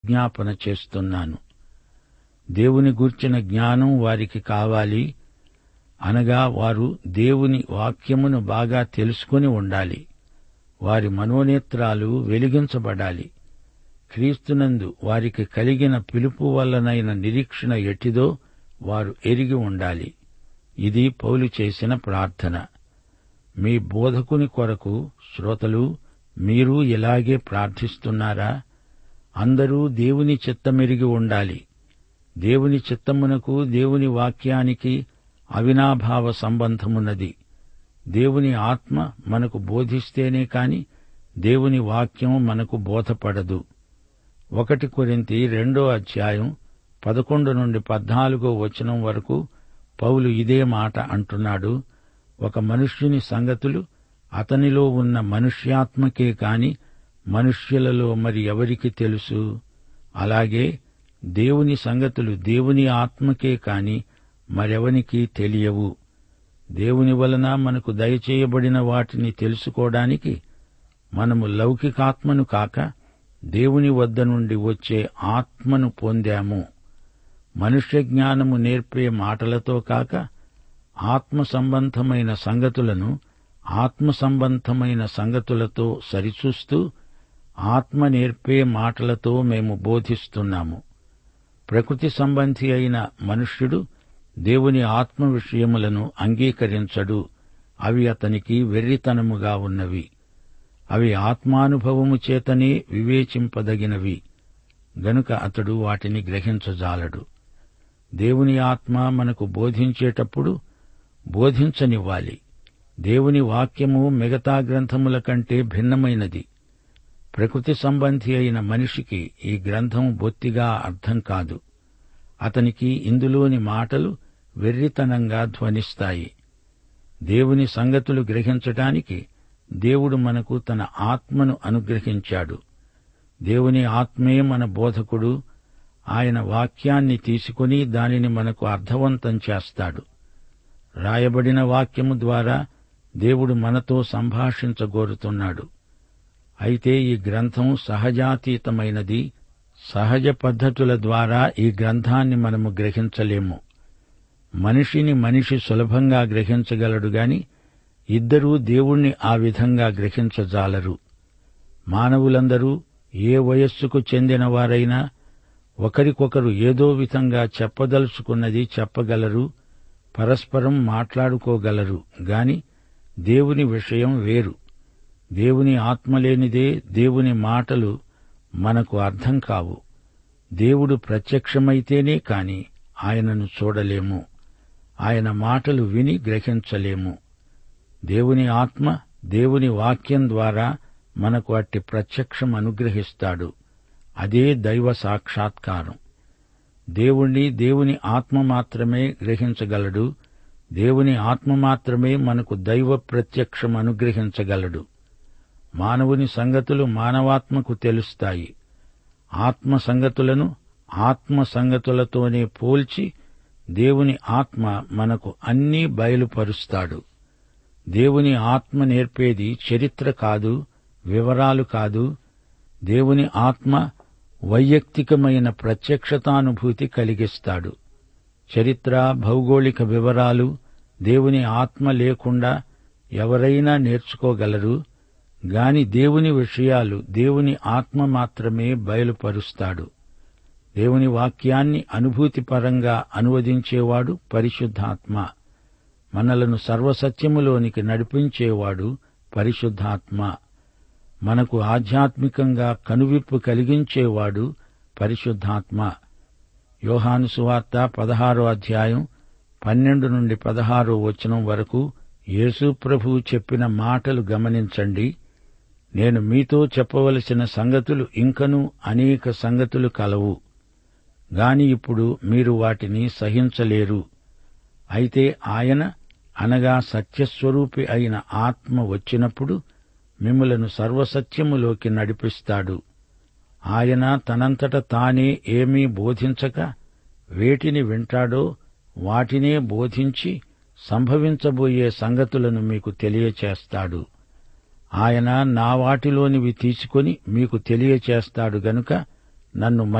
విజ్ఞాపన చేస్తున్నాను దేవుని గూర్చిన జ్ఞానం వారికి కావాలి అనగా వారు దేవుని వాక్యమును బాగా తెలుసుకుని ఉండాలి వారి మనోనేత్రాలు వెలిగించబడాలి క్రీస్తునందు వారికి కలిగిన పిలుపు వల్లనైన నిరీక్షణ ఎట్టిదో వారు ఎరిగి ఉండాలి ఇది పౌలు చేసిన ప్రార్థన మీ బోధకుని కొరకు శ్రోతలు మీరు ఇలాగే ప్రార్థిస్తున్నారా అందరూ దేవుని చిత్తమెరిగి ఉండాలి దేవుని చిత్తమునకు దేవుని వాక్యానికి అవినాభావ సంబంధమున్నది దేవుని ఆత్మ మనకు బోధిస్తేనే కాని దేవుని వాక్యం మనకు బోధపడదు ఒకటి కొరింతి రెండో అధ్యాయం పదకొండు నుండి పద్నాలుగో వచనం వరకు పౌలు ఇదే మాట అంటున్నాడు ఒక మనుష్యుని సంగతులు అతనిలో ఉన్న మనుష్యాత్మకే కాని మనుష్యులలో మరి ఎవరికి తెలుసు అలాగే దేవుని సంగతులు దేవుని ఆత్మకే కాని మరెవనికి తెలియవు దేవుని వలన మనకు దయచేయబడిన వాటిని తెలుసుకోవడానికి మనము లౌకికాత్మను కాక దేవుని వద్ద నుండి వచ్చే ఆత్మను పొందాము మనుష్య జ్ఞానము నేర్పే మాటలతో కాక ఆత్మ సంబంధమైన సంగతులను ఆత్మ సంబంధమైన సంగతులతో సరిచూస్తూ ఆత్మ నేర్పే మాటలతో మేము బోధిస్తున్నాము ప్రకృతి సంబంధి అయిన మనుష్యుడు దేవుని ఆత్మ విషయములను అంగీకరించడు అవి అతనికి వెర్రితనముగా ఉన్నవి అవి ఆత్మానుభవము చేతనే వివేచింపదగినవి గనుక అతడు వాటిని గ్రహించజాలడు దేవుని ఆత్మ మనకు బోధించేటప్పుడు బోధించనివ్వాలి దేవుని వాక్యము మిగతా గ్రంథముల కంటే భిన్నమైనది ప్రకృతి సంబంధి అయిన మనిషికి ఈ గ్రంథం బొత్తిగా అర్థం కాదు అతనికి ఇందులోని మాటలు వెర్రితనంగా ధ్వనిస్తాయి దేవుని సంగతులు గ్రహించటానికి దేవుడు మనకు తన ఆత్మను అనుగ్రహించాడు దేవుని ఆత్మే మన బోధకుడు ఆయన వాక్యాన్ని తీసుకుని దానిని మనకు అర్థవంతం చేస్తాడు రాయబడిన వాక్యము ద్వారా దేవుడు మనతో సంభాషించగోరుతున్నాడు అయితే ఈ గ్రంథం సహజాతీతమైనది సహజ పద్ధతుల ద్వారా ఈ గ్రంథాన్ని మనము గ్రహించలేము మనిషిని మనిషి సులభంగా గ్రహించగలడు గాని ఇద్దరూ దేవుణ్ణి ఆ విధంగా గ్రహించజాలరు మానవులందరూ ఏ వయస్సుకు చెందినవారైనా ఒకరికొకరు ఏదో విధంగా చెప్పదలుచుకున్నది చెప్పగలరు పరస్పరం మాట్లాడుకోగలరు గాని దేవుని విషయం వేరు దేవుని ఆత్మలేనిదే దేవుని మాటలు మనకు అర్థం కావు దేవుడు ప్రత్యక్షమైతేనే కాని ఆయనను చూడలేము ఆయన మాటలు విని గ్రహించలేము దేవుని ఆత్మ దేవుని వాక్యం ద్వారా మనకు అట్టి ప్రత్యక్షం అనుగ్రహిస్తాడు అదే దైవ సాక్షాత్కారం దేవుణ్ణి దేవుని ఆత్మ మాత్రమే గ్రహించగలడు దేవుని ఆత్మ మాత్రమే మనకు దైవ ప్రత్యక్షం అనుగ్రహించగలడు మానవుని సంగతులు మానవాత్మకు తెలుస్తాయి ఆత్మ సంగతులను ఆత్మ సంగతులతోనే పోల్చి దేవుని ఆత్మ మనకు అన్నీ బయలుపరుస్తాడు దేవుని ఆత్మ నేర్పేది చరిత్ర కాదు వివరాలు కాదు దేవుని ఆత్మ వైయక్తికమైన ప్రత్యక్షతానుభూతి కలిగిస్తాడు చరిత్ర భౌగోళిక వివరాలు దేవుని ఆత్మ లేకుండా ఎవరైనా నేర్చుకోగలరు గాని దేవుని విషయాలు దేవుని ఆత్మ మాత్రమే బయలుపరుస్తాడు దేవుని వాక్యాన్ని అనుభూతిపరంగా అనువదించేవాడు పరిశుద్ధాత్మ మనలను సర్వసత్యములోనికి నడిపించేవాడు పరిశుద్ధాత్మ మనకు ఆధ్యాత్మికంగా కనువిప్పు కలిగించేవాడు పరిశుద్ధాత్మ యోహాను సువార్త పదహారో అధ్యాయం పన్నెండు నుండి పదహారో వచనం వరకు యేసు ప్రభు చెప్పిన మాటలు గమనించండి నేను మీతో చెప్పవలసిన సంగతులు ఇంకనూ అనేక సంగతులు కలవు గాని ఇప్పుడు మీరు వాటిని సహించలేరు అయితే ఆయన అనగా సత్యస్వరూపి అయిన ఆత్మ వచ్చినప్పుడు మిమ్మలను సర్వసత్యములోకి నడిపిస్తాడు ఆయన తనంతట తానే ఏమీ బోధించక వేటిని వింటాడో వాటినే బోధించి సంభవించబోయే సంగతులను మీకు తెలియచేస్తాడు ఆయన నా వాటిలోనివి తీసుకొని మీకు తెలియచేస్తాడు గనుక నన్ను